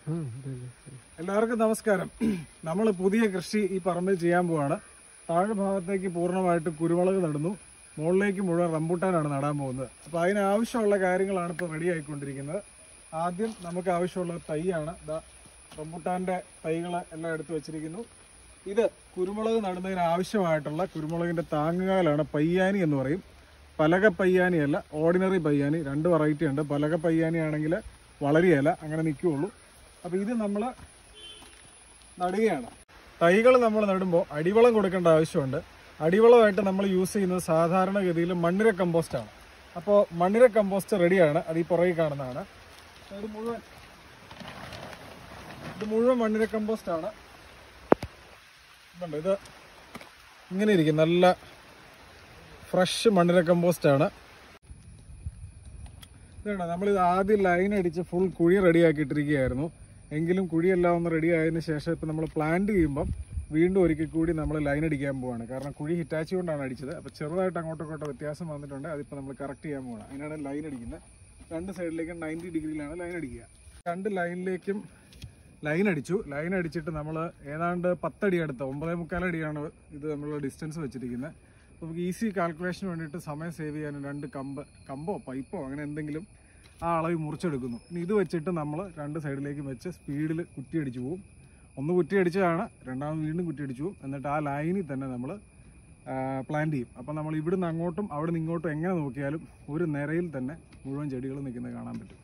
എല്ലാവർക്കും നമസ്കാരം നമ്മൾ പുതിയ കൃഷി ഈ പറമ്പിൽ ചെയ്യാൻ പോവാണ് താഴെ ഭാഗത്തേക്ക് പൂർണ്ണമായിട്ട് കുരുമുളക് നടുന്നു മുകളിലേക്ക് മുഴുവൻ റംബൂട്ടാനാണ് നടാൻ പോകുന്നത് അപ്പോൾ അതിനാവശ്യമുള്ള കാര്യങ്ങളാണ് ഇപ്പോൾ റെഡി ആയിക്കൊണ്ടിരിക്കുന്നത് ആദ്യം നമുക്ക് ആവശ്യമുള്ള തൈയാണ് ദാ റംബൂട്ടാൻ്റെ തൈകൾ എല്ലാം എടുത്തു വെച്ചിരിക്കുന്നു ഇത് കുരുമുളക് നടുന്നതിന് ആവശ്യമായിട്ടുള്ള കുരുമുളകിൻ്റെ താങ്ങുകാലാണ് പയ്യാനി എന്ന് പറയും പലക പയ്യാനി അല്ല ഓർഡിനറി പയ്യാനി രണ്ട് വെറൈറ്റി ഉണ്ട് പലക പയ്യാനി ആണെങ്കിൽ വളരെയല്ല അങ്ങനെ നിൽക്കുകയുള്ളൂ അപ്പോൾ ഇത് നമ്മൾ നടുകയാണ് തൈകൾ നമ്മൾ നടുമ്പോൾ അടിവളം കൊടുക്കേണ്ട ആവശ്യമുണ്ട് അടിവളമായിട്ട് നമ്മൾ യൂസ് ചെയ്യുന്നത് സാധാരണഗതിയിൽ മണ്ണിര കമ്പോസ്റ്റാണ് അപ്പോൾ മണ്ണിര കമ്പോസ്റ്റ് റെഡിയാണ് അത് ഈ പുറകെ കാണുന്നതാണ് ഇത് മുഴുവൻ ഇത് മുഴുവൻ മണ്ണിര കമ്പോസ്റ്റ് ആണ് ഇതുണ്ട് ഇത് ഇങ്ങനെ ഇരിക്കും നല്ല ഫ്രഷ് മണ്ണിര കമ്പോസ്റ്റ് ആണ് ഇതാണ് നമ്മളിത് ആദ്യം ലൈൻ അടിച്ച് ഫുൾ കുഴി റെഡിയാക്കി ഇട്ടിരിക്കുകയായിരുന്നു എങ്കിലും കുഴിയെല്ലാം ഒന്ന് റെഡി ആയതിനു ശേഷം ഇപ്പം നമ്മൾ പ്ലാന്റ് ചെയ്യുമ്പം വീണ്ടും ഒരിക്കൽ കൂടി നമ്മൾ ലൈൻ അടിക്കാൻ പോവാണ് കാരണം കുഴി ഹിറ്റാച്ചി കൊണ്ടാണ് അടിച്ചത് അപ്പോൾ ചെറുതായിട്ട് അങ്ങോട്ടും ഇങ്ങോട്ടും വ്യത്യാസം വന്നിട്ടുണ്ട് അതിപ്പോൾ നമ്മൾ കറക്റ്റ് ചെയ്യാൻ പോവാണ് അതിനാണ് ലൈൻ അടിക്കുന്നത് രണ്ട് സൈഡിലേക്കും നയൻറ്റി ഡിഗ്രിയിലാണ് ലൈൻ അടിക്കുക രണ്ട് ലൈനിലേക്കും ലൈൻ അടിച്ചു ലൈൻ അടിച്ചിട്ട് നമ്മൾ ഏതാണ്ട് പത്തടി അടുത്ത് ഒമ്പതേ മുക്കാലടിയാണ് ഇത് നമ്മൾ ഡിസ്റ്റൻസ് വെച്ചിരിക്കുന്നത് അപ്പോൾ നമുക്ക് ഈസി കാൽക്കുലേഷന് വേണ്ടിയിട്ട് സമയം സേവ് ചെയ്യാനും രണ്ട് കമ്പ് കമ്പോ പൈപ്പോ അങ്ങനെ എന്തെങ്കിലും ആ അളവ് മുറിച്ചെടുക്കുന്നു ഇനി ഇത് വെച്ചിട്ട് നമ്മൾ രണ്ട് സൈഡിലേക്ക് വെച്ച് സ്പീഡിൽ കുറ്റിയടിച്ച് പോകും ഒന്ന് കുറ്റിയടിച്ചതാണ് രണ്ടാമത് വീണ്ടും കുറ്റിയടിച്ചു പോകും എന്നിട്ട് ആ ലൈനിൽ തന്നെ നമ്മൾ പ്ലാന്റ് ചെയ്യും അപ്പോൾ നമ്മൾ ഇവിടുന്ന് അങ്ങോട്ടും അവിടെ നിന്ന് ഇങ്ങോട്ടും എങ്ങനെ നോക്കിയാലും ഒരു നിരയിൽ തന്നെ മുഴുവൻ ചെടികൾ നിൽക്കുന്നത് കാണാൻ പറ്റും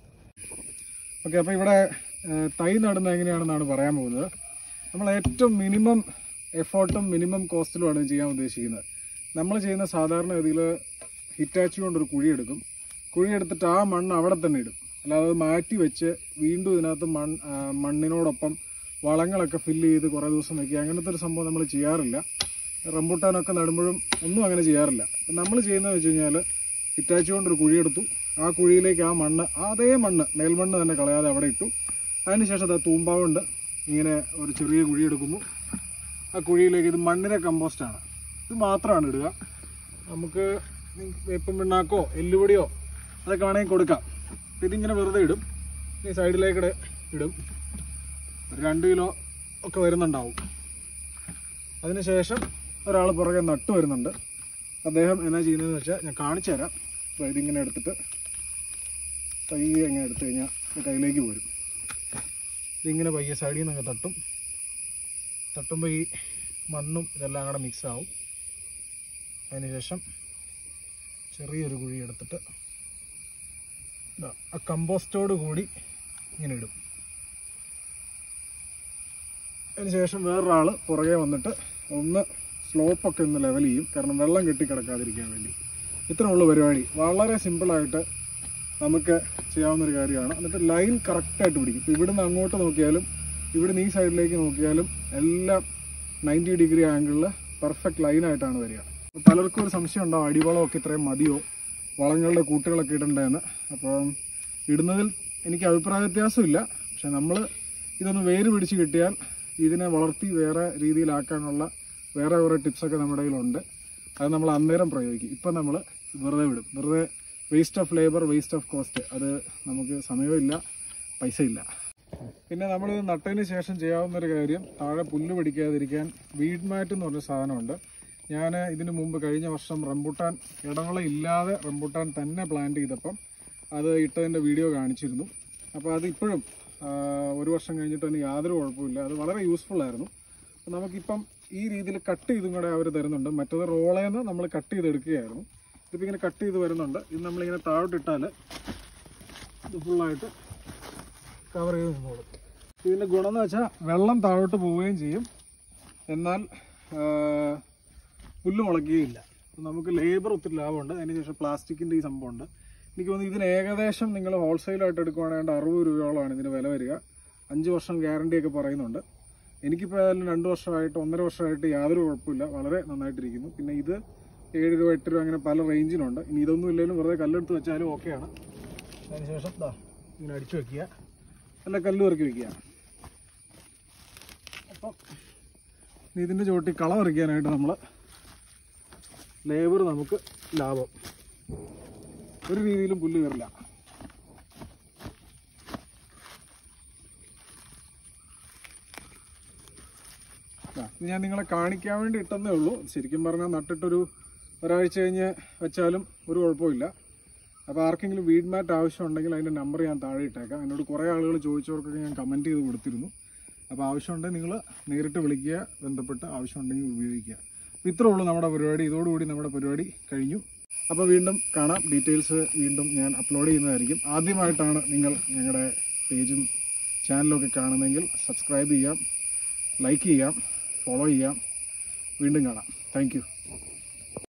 ഓക്കെ അപ്പോൾ ഇവിടെ ഏഹ്, തൈ നടുന്നത് എങ്ങനെയാണെന്നാണ് പറയാൻ പോകുന്നത് നമ്മൾ ഏറ്റവും മിനിമം എഫേർട്ടും മിനിമം കോസ്റ്റിലുമാണ് ഇത് ചെയ്യാൻ ഉദ്ദേശിക്കുന്നത് നമ്മൾ ചെയ്യുന്ന സാധാരണ ഗതിയിൽ ഹിറ്റാച്ചി കൊണ്ടൊരു കുഴി എടുക്കും കുഴി എടുത്തിട്ട് ആ മണ്ണ് അവിടെ തന്നെ ഇടും അല്ലാതെ അത് മാറ്റി വെച്ച് വീണ്ടും ഇതിനകത്ത് മൺ ആ, മണ്ണിനോടൊപ്പം വളങ്ങളൊക്കെ ഫില്ല് ചെയ്ത് കുറേ ദിവസം വെക്കുക അങ്ങനത്തെ ഒരു സംഭവം നമ്മൾ ചെയ്യാറില്ല റംബൂട്ടാനൊക്കെ നടുമ്പോഴും ഒന്നും അങ്ങനെ ചെയ്യാറില്ല അപ്പം നമ്മൾ ചെയ്യുന്നത് വെച്ച് കഴിഞ്ഞാൽ ഹിറ്റാച്ചി കൊണ്ടൊരു കുഴി എടുത്തു ആ കുഴിയിലേക്ക് ആ മണ്ണ് അതേ മണ്ണ് മേൽമണ്ണ് തന്നെ കളയാതെ അവിടെ ഇട്ടു അതിനുശേഷം അത് തൂമ്പാവുണ്ട് ഇങ്ങനെ ഒരു ചെറിയ കുഴി എടുക്കുന്നു ആ കുഴിയിലേക്ക് ഇത് മണ്ണിര കമ്പോസ്റ്റാണ് ഇത് മാത്രമാണ് ഇടുക നമുക്ക് വേപ്പം പിണ്ണാക്കോ എല്ലുപൊടിയോ അതൊക്കെ വേണമെങ്കിൽ കൊടുക്കാം അപ്പം ഇതിങ്ങനെ വെറുതെ ഇടും ഈ സൈഡിലേക്ക് ഇടും ഒരു രണ്ട് കിലോ ഒക്കെ വരുന്നുണ്ടാവും അതിനുശേഷം ഒരാൾ പുറകെ നട്ടു വരുന്നുണ്ട് അദ്ദേഹം എന്നാ ചെയ്യുന്നതെന്ന് വെച്ചാൽ ഞാൻ കാണിച്ചു തരാം അപ്പോൾ ഇതിങ്ങനെ എടുത്തിട്ട് പയ്യെ ഇങ്ങനെ എടുത്തു കഴിഞ്ഞാൽ ഇത് കയ്യിലേക്ക് പോരും ഇതിങ്ങനെ പയ്യെ സൈഡിൽ നിന്നൊക്കെ തട്ടും തട്ടുമ്പോൾ ഈ മണ്ണും ഇതെല്ലാം കൂടെ മിക്സ് ആവും അതിനുശേഷം ചെറിയൊരു കുഴി എടുത്തിട്ട് ദാ ആ കമ്പോസ്റ്റോട് കൂടി ഇങ്ങനെ ഇടും അതിനുശേഷം വേറൊരാൾ പുറകെ വന്നിട്ട് ഒന്ന് സ്ലോപ്പൊക്കെ ഒന്ന് ലെവൽ ചെയ്യും കാരണം വെള്ളം കെട്ടിക്കിടക്കാതിരിക്കാൻ വേണ്ടി ഇത്രേ ഉള്ളൂ പരിപാടി വളരെ സിമ്പിളായിട്ട് നമുക്ക് ചെയ്യാവുന്ന ഒരു കാര്യമാണ് എന്നിട്ട് ലൈൻ കറക്റ്റായിട്ട് പിടിക്കും ഇപ്പോൾ ഇവിടുന്ന് അങ്ങോട്ട് നോക്കിയാലും ഇവിടുന്ന് ഈ സൈഡിലേക്ക് നോക്കിയാലും എല്ലാം നയൻറ്റി ഡിഗ്രി ആംഗിളിൽ പെർഫെക്റ്റ് ലൈനായിട്ടാണ് വരിക അപ്പോൾ പലർക്കും ഒരു സംശയം ഉണ്ടാവും അടിവളമൊക്കെ ഇത്രയും മതിയോ വളങ്ങളുടെ കൂട്ടുകളൊക്കെ ഇടണ്ടേന്ന് അപ്പം ഇടുന്നതിൽ എനിക്ക് അഭിപ്രായ വ്യത്യാസമില്ല പക്ഷെ നമ്മൾ ഇതൊന്ന് വേര് പിടിച്ച് കിട്ടിയാൽ ഇതിനെ വളർത്തി വേറെ രീതിയിലാക്കാനുള്ള വേറെ കുറേ ടിപ്സൊക്കെ നമ്മുടെ കയ്യിലുണ്ട് അത് നമ്മൾ അന്നേരം പ്രയോഗിക്കും ഇപ്പം നമ്മൾ വെറുതെ വിടും വെറുതെ waste of labour waste of cost അത് നമുക്ക് സമയമില്ല പൈസ ഇല്ല പിന്നെ നമ്മൾ നട്ടതിന് ശേഷം ചെയ്യാവുന്ന ഒരു കാര്യം താഴെ പുല്ല് പിടിക്കാതിരിക്കാൻ വീഡ് മാറ്റ് എന്ന് പറഞ്ഞ സാധനമുണ്ട് ഞാൻ ഇതിനു മുമ്പ് കഴിഞ്ഞ വർഷം റംബൂട്ടാൻ ഇടവള ഇല്ലാതെ റംബൂട്ടാൻ തന്നെ പ്ലാന്റ് ചെയ്തപ്പം അത് ഇട്ടതിൻ്റെ വീഡിയോ കാണിച്ചിരുന്നു അപ്പോൾ അത് ഇപ്പോഴും ആ, ഒരു വർഷം കഴിഞ്ഞിട്ട് തന്നെ യാതൊരു കുഴപ്പമില്ല അത് വളരെ യൂസ്ഫുൾ ആയിരുന്നു അപ്പോൾ നമുക്കിപ്പം ഈ രീതിയിൽ കട്ട് ചെയ്തും കൂടെ അവർ തരുന്നുണ്ട് മറ്റത് റോളേന്ന് നമ്മൾ കട്ട് ചെയ്തെടുക്കുകയായിരുന്നു ഇതിപ്പോൾ ഇങ്ങനെ കട്ട് ചെയ്ത് വരുന്നുണ്ട് ഇത് നമ്മളിങ്ങനെ താഴോട്ടിട്ടാൽ ഇത് ഫുള്ളായിട്ട് കവർ ചെയ്ത് നിന്നോളും ഇതിൻ്റെ ഗുണം എന്ന് വെച്ചാൽ വെള്ളം താഴോട്ട് പോവുകയും ചെയ്യും എന്നാൽ ആ, പുല്ല് മുളയ്ക്കുകയില്ല അപ്പം നമുക്ക് ലേബർ ഒത്തിരി ലാഭമുണ്ട് അതിനുശേഷം പ്ലാസ്റ്റിക്കിൻ്റെ ഈ സംഭവമുണ്ട് എനിക്ക് തോന്നുന്നു ഇതിന് ഏകദേശം നിങ്ങൾ ഹോൾസെയിലായിട്ട് എടുക്കുവാണെങ്കിൽ അറുപത് രൂപയോളമാണ് ഇതിന് വില വരിക അഞ്ച് വർഷം ഗ്യാരണ്ടി ഒക്കെ പറയുന്നുണ്ട് എനിക്കിപ്പോൾ ഏതായാലും രണ്ട് വർഷമായിട്ട് ഒന്നര വർഷമായിട്ട് യാതൊരു കുഴപ്പമില്ല വളരെ നന്നായിട്ടിരിക്കുന്നു പിന്നെ ഇത് ഏഴ് രൂപ എട്ട് രൂപ അങ്ങനെ പല റേഞ്ചിലുണ്ട് ഇനി ഇതൊന്നും ഇല്ലെങ്കിലും വെറുതെ കല്ലെടുത്ത് വെച്ചാലും ഓക്കെയാണ് അതിനുശേഷം ദാ ഇങ്ങനെ അടിച്ചു വെക്കുക അല്ല കല്ല് ഇറക്കി വെക്കുക അപ്പം ഇനി ഇതിൻ്റെ ചുവട്ടി കളം ഇറക്കാനായിട്ട് നമ്മൾ ലേബർ നമുക്ക് ലാഭം ഒരു രീതിയിലും പുല്ല് കയറില്ല ആ, ഇത് ഞാൻ നിങ്ങളെ കാണിക്കാൻ വേണ്ടി ഇട്ടെന്നേ ഉള്ളൂ ശരിക്കും പറഞ്ഞാൽ നട്ടിട്ടൊരു ഒരാഴ്ച കഴിഞ്ഞ് വെച്ചാലും ഒരു കുഴപ്പമില്ല അപ്പോൾ ആർക്കെങ്കിലും വീഡ് മാറ്റ് ആവശ്യമുണ്ടെങ്കിൽ അതിൻ്റെ നമ്പർ ഞാൻ താഴെ ഇട്ടേക്കാം എന്നോട് കുറേ ആളുകൾ ചോദിച്ചവർക്കൊക്കെ ഞാൻ കമൻറ്റ് ചെയ്ത് കൊടുത്തിരുന്നു അപ്പോൾ ആവശ്യമുണ്ടെങ്കിൽ നിങ്ങൾ നേരിട്ട് വിളിക്കുക ബന്ധപ്പെട്ട് ആവശ്യമുണ്ടെങ്കിൽ ഉപയോഗിക്കുക അപ്പോൾ ഇത്രേ ഉള്ളൂ നമ്മുടെ പരിപാടി ഇതോടുകൂടി നമ്മുടെ പരിപാടി കഴിഞ്ഞു അപ്പോൾ വീണ്ടും കാണാം ഡീറ്റെയിൽസ് വീണ്ടും ഞാൻ അപ്ലോഡ് ചെയ്യുന്നതായിരിക്കും ആദ്യമായിട്ടാണ് നിങ്ങൾ ഞങ്ങളുടെ പേജും ചാനലൊക്കെ കാണുന്നതെങ്കിൽ സബ്സ്ക്രൈബ് ചെയ്യാം ലൈക്ക് ചെയ്യാം ഫോളോ ചെയ്യാം വീണ്ടും കാണാം താങ്ക്